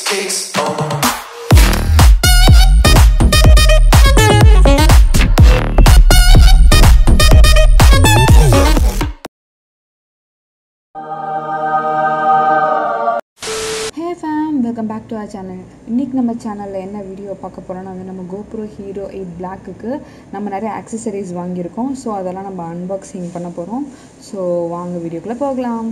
kicks. Oh. Hey fame welcome back to our channel இன்றைக்கி நம்ம சேனலில் என்ன வீடியோ பார்க்க போகிறோம்னா வந்து நம்ம கோப்ரோ ஹீரோ எயிட் பிளாக்குக்கு நம்ம நிறைய ஆக்சசரிஸ் வாங்கியிருக்கோம் ஸோ அதெல்லாம் நம்ம அன்பாக்சிங் பண்ண போகிறோம் ஸோ வாங்க வீடியோக்குள்ளே போகலாம்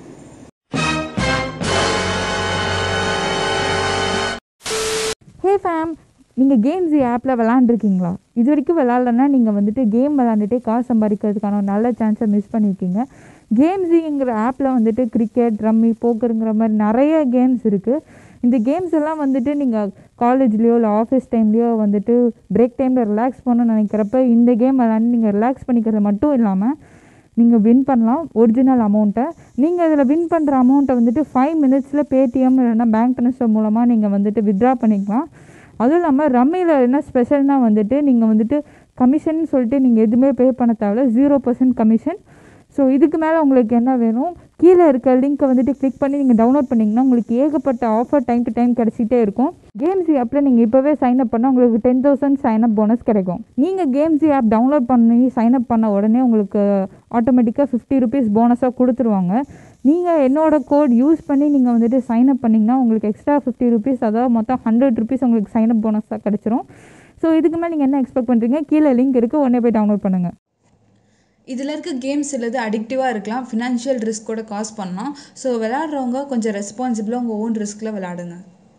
ஹே ஃபேம் நீங்கள் கேம்ஸ் ஆப்பில் விளாண்டுருக்கீங்களா இது வரைக்கும் விளாட்லன்னா நீங்கள் வந்துட்டு கேம் விளாண்டுட்டே காசு சம்பாதிக்கிறதுக்கான ஒரு நல்ல சான்ஸை மிஸ் பண்ணியிருக்கீங்க கேம்ஸுங்கிற ஆப்பில் வந்துட்டு கிரிக்கெட் ரம்மி போக்கருங்கிற மாதிரி நிறைய கேம்ஸ் இருக்குது இந்த கேம்ஸ் எல்லாம் வந்துட்டு நீங்கள் காலேஜ்லேயோ இல்லை ஆஃபீஸ் டைம்லேயோ வந்துட்டு பிரேக் டைமில் ரிலாக்ஸ் பண்ணணும்னு நினைக்கிறப்ப இந்த கேம் விளாண்டு நீங்கள் ரிலாக்ஸ் பண்ணிக்கிறது மட்டும் இல்லாமல் நீங்கள் வின் பண்ணலாம் ஒரிஜினல் அமௌண்ட்டை நீங்கள் இதில் வின் பண்ணுற அமௌண்ட்டை வந்துட்டு ஃபைவ் மினிட்ஸில் பேடிஎம் இல்லைன்னா பேங்க் ட்ரான்ஸ்ஃபர் மூலமாக நீங்கள் வந்துட்டு வித்ட்ரா பண்ணிக்கலாம் அதுவும் இல்லாமல் ரம்மியில் என்ன ஸ்பெஷல்னால் வந்துட்டு நீங்கள் வந்துட்டு கமிஷன் சொல்லிட்டு நீங்கள் எதுவுமே பே பண்ண தேவையில்ல ஜீரோ பர்சன்ட் கமிஷன் ஸோ இதுக்கு மேலே உங்களுக்கு என்ன வேணும் கீழே இருக்க லிங்க்கை வந்துட்டு கிளிக் பண்ணி நீங்கள் டவுன்லோட் பண்ணிங்கன்னா உங்களுக்கு ஏகப்பட்ட ஆஃபர் டைம் டு டைம் கிடச்சிட்டே இருக்கும் கேம்ஸ் ஆப்பில் நீங்கள் இப்போவே சைன் அப் பண்ணால் உங்களுக்கு ten thousand sign up bonus கிடைக்கும் நீங்கள் கேம்ஸ் ஆப் டவுன்லோட் பண்ணி சைன் அப் பண்ண உடனே உங்களுக்கு ஆட்டோமேட்டிக்காக ஃபிஃப்டி ருபீஸ் போனஸாக கொடுத்துருவாங்க நீங்கள் என்னோட கோட் யூஸ் பண்ணி நீங்கள் வந்துட்டு சைன் அப் பண்ணிங்கன்னா உங்களுக்கு எக்ஸ்ட்ரா ஃபிஃப்டி ருபீஸ் அதாவது மொத்தம் ஹண்ட்ரட் ருபீஸ் உங்களுக்கு சைன் அப் போனஸாக கிடச்சிரும் ஸோ இதுக்கு மேலே நீங்கள் என்ன எக்ஸ்பெக்ட் பண்ணுறீங்க கீழே லிங்க் இருக்குது உடனே போய் டவுன்லோட் பண்ணுங்கள் இதில் இருக்க கேம்ஸ் சிலது அடிக்டிவாக இருக்கலாம் ஃபினான்ஷியல் ரிஸ்க் கூட காஸ் பண்ணலாம் ஸோ விளையாடுறவங்க கொஞ்சம் ரெஸ்பான்சிபிளாக உங்கள் ஓன் ரிஸ்கில் விளையாடுங்க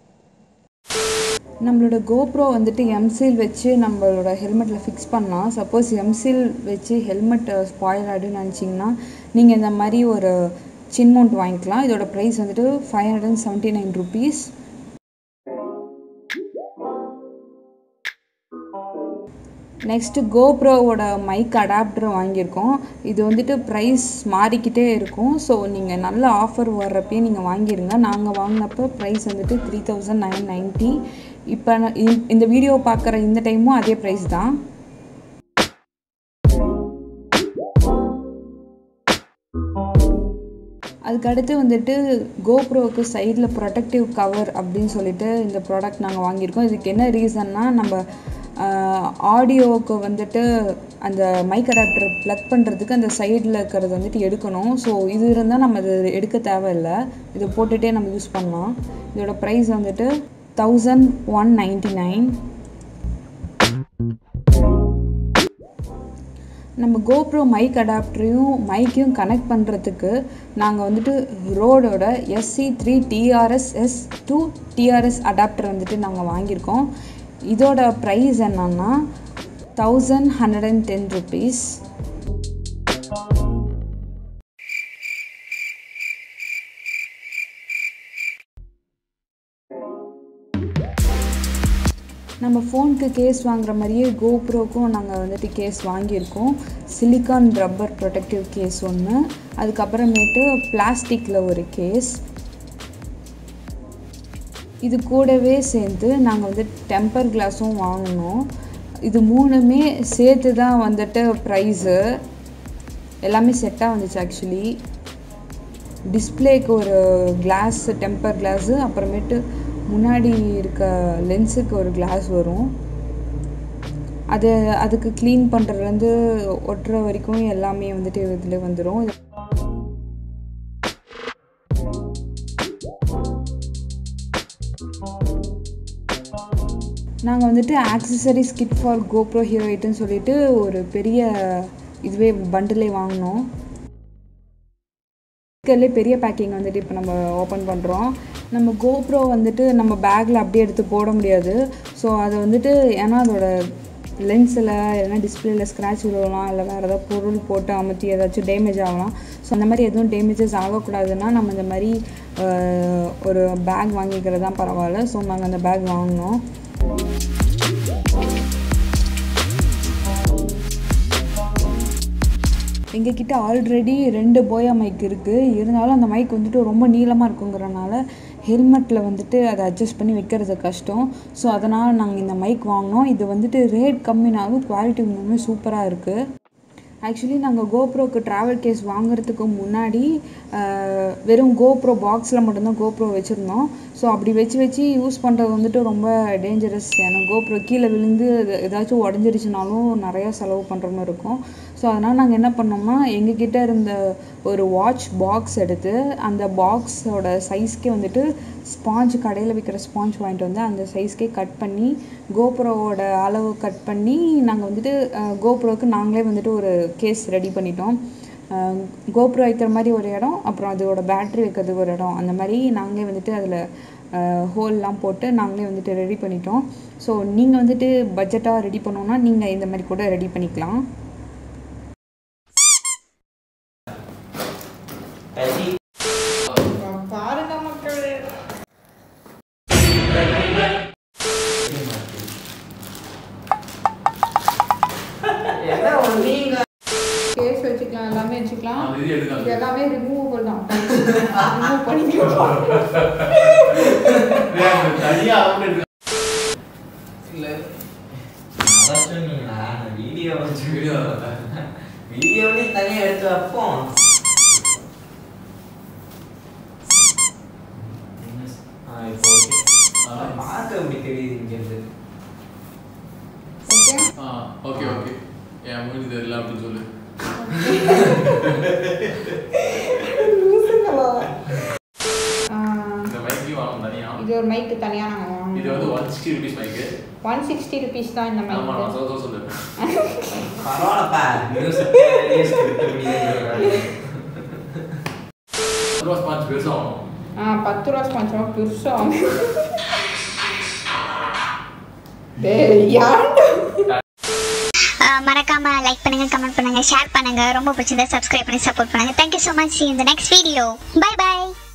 நம்மளோட கோப்ரோ வந்துட்டு எம்சில் வச்சு நம்மளோட ஹெல்மெட்டில் ஃபிக்ஸ் பண்ணலாம் சப்போஸ் எம்சில் வச்சு ஹெல்மெட் ஸ்பாயில் ஆகிடுன்னு நினச்சிங்கன்னா நீங்கள் இந்த மாதிரி ஒரு சின் மவுண்ட் வாங்கிக்கலாம் இதோட ப்ரைஸ் வந்துட்டு five hundred and seventy nine rupees next கோப்ரோவோட மைக் அடாப்டர் வாங்கியிருக்கோம் இது வந்துட்டு ப்ரைஸ் மாறிக்கிட்டே இருக்கும் ஸோ நீங்கள் நல்ல ஆஃபர் வர்றப்பயே நீங்கள் வாங்கிடுங்க நாங்கள் வாங்கினப்போ ப்ரைஸ் வந்துட்டு த்ரீ தௌசண்ட் நைன் நைன்ட்டி இப்போ நான் இந்த- இந்த வீடியோ பார்க்குற இந்த டைமும் அதே ப்ரைஸ் தான் அதுக்கடுத்து வந்துட்டு கோப்ரோவுக்கு சைடில் ப்ரொடெக்டிவ் கவர் அப்படின்னு சொல்லிட்டு இந்த ப்ராடக்ட் நாங்கள் வாங்கியிருக்கோம் இதுக்கு என்ன ரீசன்னா நம்ம ஆடியோவுக்கு வந்துட்டு அந்த மைக் அடாப்டர் ப்ளக் பண்ணுறதுக்கு அந்த சைடில் இருக்கிறது வந்துட்டு எடுக்கணும் ஸோ இது இருந்தால் நம்ம இது எடுக்க தேவையில்லை இதை போட்டுகிட்டே நம்ம யூஸ் பண்ணலாம் இதோட ப்ரைஸ் வந்துட்டு தௌசண்ட் ஒன் நைன்டி நைன் நம்ம கோப்ரோ மைக் அடாப்டரையும் மைக்கையும் கனெக்ட் பண்ணுறதுக்கு நாங்கள் வந்துட்டு ரோடோட SC three TRS S two TRS adapter வந்துட்டு நாங்கள் வாங்கியிருக்கோம் இதோட ப்ரைஸ் என்னன்னா thousand hundred and ten rupees நம்ம ஃபோனுக்கு கேஸ் வாங்குற மாதிரியே கோப்ரோக்கும் நாங்கள் வந்துட்டு கேஸ் வாங்கியிருக்கோம் சிலிக்கான் ரப்பர் ப்ரொடெக்டிவ் கேஸ் ஒன்று அதுக்கப்புறமேட்டு பிளாஸ்டிக்கில் ஒரு கேஸ் இது கூடவே சேர்ந்து நாங்கள் வந்து டெம்பர் கிளாஸும் வாங்கினோம் இது மூணுமே சேர்த்து தான் வந்துட்டு ப்ரைஸு எல்லாமே செட்டாக வந்துச்சு ஆக்சுவலி டிஸ்பிளேக்கு ஒரு கிளாஸ் டெம்பர் கிளாஸு அப்புறமேட்டு முன்னாடி இருக்க லென்ஸுக்கு ஒரு கிளாஸ் வரும் அது அதுக்கு க்ளீன் பண்ணுறதுலேருந்து ஒட்டுற வரைக்கும் எல்லாமே வந்துட்டு இதில் வந்துடும் நாங்கள் வந்துட்டு accessories kit for GoPro Hero எயிட்டுன்னு சொல்லிட்டு ஒரு பெரிய இதுவே பண்டிலே வாங்கினோம் இருக்கிறதுலே பெரிய பேக்கிங் வந்துட்டு இப்போ நம்ம ஓப்பன் பண்ணுறோம் நம்ம கோப்ரோ வந்துட்டு நம்ம பேக்கில் அப்படியே எடுத்து போட முடியாது ஸோ அதை வந்துட்டு ஏன்னா அதோட லென்ஸில் இல்லைன்னா டிஸ்பிளேல ஸ்க்ராட்ச் விழுவலாம் இல்லை வேறு ஏதாவது பொருள் போட்டு அமுத்தி ஏதாச்சும் டேமேஜ் ஆகலாம் ஸோ அந்த மாதிரி எதுவும் டேமேஜஸ் ஆகக்கூடாதுன்னா நம்ம இந்த மாதிரி அஹ், ஒரு பேக் வாங்கிக்கிறது தான் பரவாயில்ல ஸோ நாங்கள் அந்த பேக் வாங்கினோம் எங்ககிட்ட ஆல்ரெடி ரெண்டு போயா மைக் இருக்குது இருந்தாலும் அந்த மைக் வந்துட்டு ரொம்ப நீளமாக இருக்குங்கிறனால ஹெல்மெட்டில் வந்துட்டு அதை அட்ஜஸ்ட் பண்ணி வைக்கிறது கஷ்டம் ஸோ அதனால் நாங்கள் இந்த மைக் வாங்கினோம் இது வந்துட்டு ரேட் கம்மினாலும் குவாலிட்டி உண்மையுமே சூப்பராக இருக்குது ஆக்சுவலி நாங்கள் கோப்ரோக்கு ட்ராவல் கேஸ் வாங்குறதுக்கு முன்னாடி ஆஹ், வெறும் கோப்ரோ பாக்ஸில் மட்டும்தான் கோப்ரோ வச்சுருந்தோம் ஸோ அப்படி வச்சு வச்சு யூஸ் பண்ணுறது வந்துட்டு ரொம்ப டேஞ்சரஸ் ஏன்னா கோப்ரோ கீழே விழுந்து அது ஏதாச்சும் உடஞ்சிருச்சுனாலும் நிறையா செலவு பண்ணுற மாதிரி இருக்கும் ஸோ அதனால் நாங்கள் என்ன பண்ணோம்னா எங்ககிட்ட இருந்த ஒரு வாட்ச் பாக்ஸ் எடுத்து அந்த பாக்ஸோட சைஸ்க்கே வந்துட்டு ஸ்பாஞ்ச் கடையில் விற்கிற ஸ்பாஞ்ச் வாங்கிட்டு வந்து அந்த சைஸ்க்கே கட் பண்ணி கோப்ரோவோட அளவு கட் பண்ணி நாங்கள் வந்துட்டு கோப்ரோவுக்கு நாங்களே வந்துட்டு ஒரு கேஸ் ரெடி பண்ணிட்டோம் கோப்ரோ வைக்கிற மாதிரி ஒரு இடம் அப்புறம் அதோட பேட்ரி வைக்கிறதுக்கு ஒரு இடம் அந்த மாதிரி நாங்களே வந்துட்டு அதில் ஹோல்லாம் போட்டு நாங்களே வந்துட்டு ரெடி பண்ணிட்டோம் ஸோ நீங்கள் வந்துட்டு பட்ஜெட்டாக ரெடி பண்ணோன்னா நீங்கள் இந்த மாதிரி கூட ரெடி பண்ணிக்கலாம் பாருங்க மக்களே கேஸ் வச்சுக்கலாம் எல்லாமே வச்சுக்கலாம் அது இது எடுக்காது. இது எல்லாமே ரிமூவபிள் தான் ரிமூவ் பண்ணிக்கலாம் தனியா அவங்க எடுக்க- இல்ல அதான் சொன்னீங்களா நான் வீடியோ வச்சு வீடியோ வீடியோவே தனியா எடுத்து வைப்போம் ஆ, இப்போ okay. ஆ. பார்க்க எப்படி தெரியுது இங்க இருந்து ஓகே ஆ ஓகே ஓகே என் மூஞ்சி தெரியல அப்படின்னு சொல்லு இந்த மைக்கு வாங்கணும் தனியா இது ஒரு மைக்கு தனியாக நாங்கள் இது வந்து வாங்கணும் ஒன் சிக்ஸ்டி ருபீஸ் மைக்கு ஒன் சிக்ஸ்டி ருபீஸ் தான் இந்த ஆமா நான் மைக்கு சொல்ல சொல்ல சொல்லு பரவாயில்லப்பா நியூஸ் தேவையே ஸ்கிரிப்ட் முடியாது ரூபா ஸ்பாஞ்ச் பெருசாக வாங்கணும் ஆ பத்து ரூபா கொஞ்சம் பெருசாக டேய் ஏன்டா அஹ் மறக்காம லைக் பண்ணுங்க கமெண்ட் பண்ணுங்க ஷேர் பண்ணுங்க ரொம்ப பிடிச்சிருந்தா சப்ஸ்கிரைப் பண்ணி சப்போர்ட் பண்ணுங்க தேங்க்யூ ஸோ மச் இந்த நெக்ஸ்ட் வீடியோ பை பை